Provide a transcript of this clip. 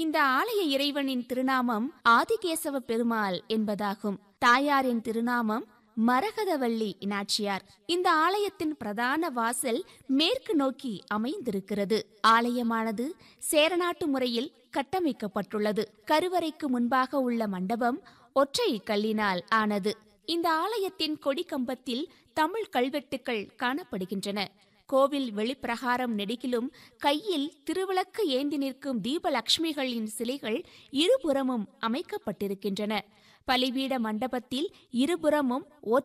இந்த ஆலய இறைவனின் திருநாமம் ஆதிகேசவ பெருமாள் என்பதாகும் தாயாரின் திருநாமம் மரகதவள்ளி நாச்சியார் இந்த ஆலயத்தின் பிரதான வாசல் மேற்கு நோக்கி அமைந்திருக்கிறது ஆலயமானது சேரநாட்டு முறையில் கட்டமைக்கப்பட்டுள்ளது கருவறைக்கு முன்பாக உள்ள மண்டபம் ஒற்றை கல்லினால் ஆனது இந்த ஆலயத்தின் கொடி கம்பத்தில் தமிழ் கல்வெட்டுக்கள் காணப்படுகின்றன கோவில் வெளிப்பிரகாரம் நெடுகிலும் கையில் திருவிளக்கு ஏந்தி நிற்கும் தீபலட்சுமிகளின் சிலைகள் இருபுறமும் அமைக்கப்பட்டிருக்கின்றன பலிபீட மண்டபத்தில் இருபுறமும்